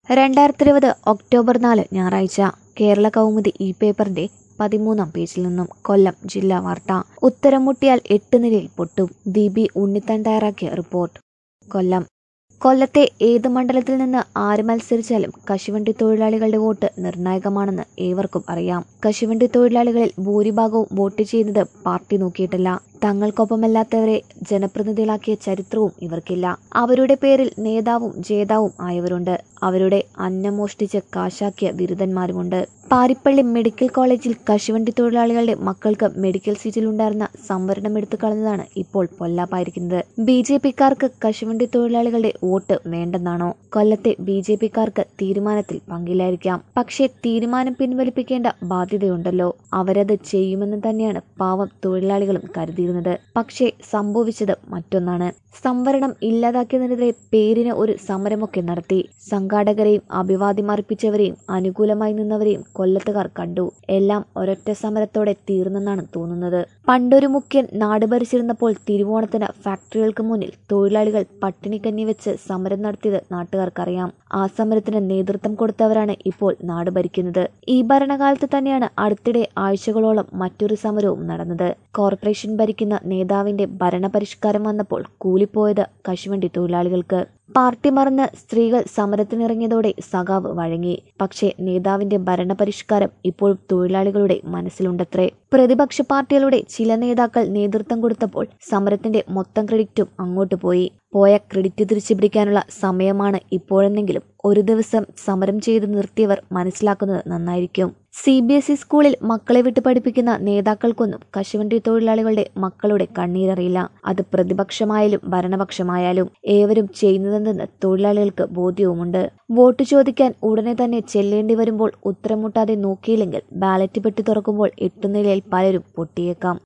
രണ്ടായിരത്തി ഇരുപത് ഒക്ടോബർ നാല് ഞായറാഴ്ച കേരള കൗമുദി ഈ പേപ്പറിന്റെ പതിമൂന്നാം പേജിൽ നിന്നും കൊല്ലം ജില്ലാ വാർത്ത ഉത്തരം മുട്ടിയാൽ എട്ട് നിലയിൽ പൊട്ടും വി ബി ഉണ്ണിത്താൻ തയ്യാറാക്കിയ റിപ്പോർട്ട് കൊല്ലം കൊല്ലത്തെ ഏത് മണ്ഡലത്തിൽ നിന്ന് ആര് മത്സരിച്ചാലും കശുവണ്ടി തൊഴിലാളികളുടെ വോട്ട് നിർണായകമാണെന്ന് ഏവർക്കും അറിയാം കശുവണ്ടി തൊഴിലാളികളിൽ ഭൂരിഭാഗവും വോട്ട് ചെയ്യുന്നത് പാർട്ടി നോക്കിയിട്ടല്ല തങ്ങൾക്കൊപ്പമല്ലാത്തവരെ ജനപ്രതിനിധികളാക്കിയ ചരിത്രവും ഇവർക്കില്ല അവരുടെ പേരിൽ നേതാവും ജേതാവും ആയവരുണ്ട് അവരുടെ അന്നം മോഷ്ടിച്ച് കാശാക്കിയ ബിരുദന്മാരുമുണ്ട് പാരിപ്പള്ളി മെഡിക്കൽ കോളേജിൽ കശുവണ്ടി തൊഴിലാളികളുടെ മക്കൾക്ക് മെഡിക്കൽ സീറ്റിലുണ്ടായിരുന്ന സംവരണം എടുത്തു കളഞ്ഞതാണ് ഇപ്പോൾ പൊല്ലാപ്പായിരിക്കുന്നത് ബി ജെ പിക്കാർക്ക് കശുവണ്ടി തൊഴിലാളികളുടെ വോട്ട് വേണ്ടെന്നാണോ കൊല്ലത്തെ ബി ജെ പിക്കാർക്ക് തീരുമാനത്തിൽ പങ്കില്ലായിരിക്കാം പക്ഷേ തീരുമാനം പിൻവലിപ്പിക്കേണ്ട ബാധ്യതയുണ്ടല്ലോ അവരത് ചെയ്യുമെന്ന് തന്നെയാണ് പാവം തൊഴിലാളികളും കരുതിയിരുന്നത് പക്ഷേ സംഭവിച്ചത് മറ്റൊന്നാണ് സംവരണം ഇല്ലാതാക്കിയതിനെതിരെ പേരിന് ഒരു സമരമൊക്കെ നടത്തി സംഘാടകരെയും അഭിവാദ്യമർപ്പിച്ചവരെയും അനുകൂലമായി നിന്നവരെയും കൊല്ലത്തുകാർ കണ്ടു എല്ലാം ഒരൊറ്റ സമരത്തോടെ തീർന്നെന്നാണ് തോന്നുന്നത് പണ്ടൊരു മുഖ്യൻ നാട് ഭരിച്ചിരുന്നപ്പോൾ തിരുവോണത്തിന് ഫാക്ടറികൾക്ക് മുന്നിൽ തൊഴിലാളികൾ പട്ടിണിക്കഞ്ഞി വെച്ച് സമരം നടത്തിയത് നാട്ടുകാർക്കറിയാം ആ സമരത്തിന് നേതൃത്വം കൊടുത്തവരാണ് ഇപ്പോൾ നാട് ഭരിക്കുന്നത് ഈ ഭരണകാലത്ത് തന്നെയാണ് അടുത്തിടെ ആഴ്ചകളോളം മറ്റൊരു സമരവും നടന്നത് കോർപ്പറേഷൻ ഭരിക്കുന്ന നേതാവിന്റെ ഭരണപരിഷ്കാരം വന്നപ്പോൾ കൂലിപ്പോയത് കശുവണ്ടി തൊഴിലാളികൾക്ക് പാർട്ടി മറന്ന് സ്ത്രീകൾ സമരത്തിനിറങ്ങിയതോടെ സഖാവ് വഴങ്ങി പക്ഷേ നേതാവിന്റെ ഭരണപരിഷ്കാരം ഇപ്പോഴും തൊഴിലാളികളുടെ മനസ്സിലുണ്ടത്രേ പ്രതിപക്ഷ പാർട്ടികളുടെ ചില നേതാക്കൾ നേതൃത്വം കൊടുത്തപ്പോൾ സമരത്തിന്റെ മൊത്തം ക്രെഡിറ്റും അങ്ങോട്ട് പോയി പോയ ക്രെഡിറ്റ് തിരിച്ചു പിടിക്കാനുള്ള സമയമാണ് ഇപ്പോഴെന്നെങ്കിലും ഒരു ദിവസം സമരം ചെയ്ത് നിർത്തിയവർ മനസ്സിലാക്കുന്നത് നന്നായിരിക്കും സി ബി എസ് ഇ സ്കൂളിൽ മക്കളെ വിട്ട് പഠിപ്പിക്കുന്ന നേതാക്കൾക്കൊന്നും കശുവണ്ടി തൊഴിലാളികളുടെ മക്കളുടെ കണ്ണീരറിയില്ല അത് പ്രതിപക്ഷമായാലും ഭരണപക്ഷമായാലും ഏവരും ചെയ്യുന്നതെന്ന് തൊഴിലാളികൾക്ക് ബോധ്യവുമുണ്ട് വോട്ട് ചോദിക്കാൻ ഉടനെ തന്നെ ചെല്ലേണ്ടി വരുമ്പോൾ ഉത്തരം മുട്ടാതെ നോക്കിയില്ലെങ്കിൽ ബാലറ്റ് പെട്ടി തുറക്കുമ്പോൾ എട്ടുനിലയിൽ പലരും പൊട്ടിയേക്കാം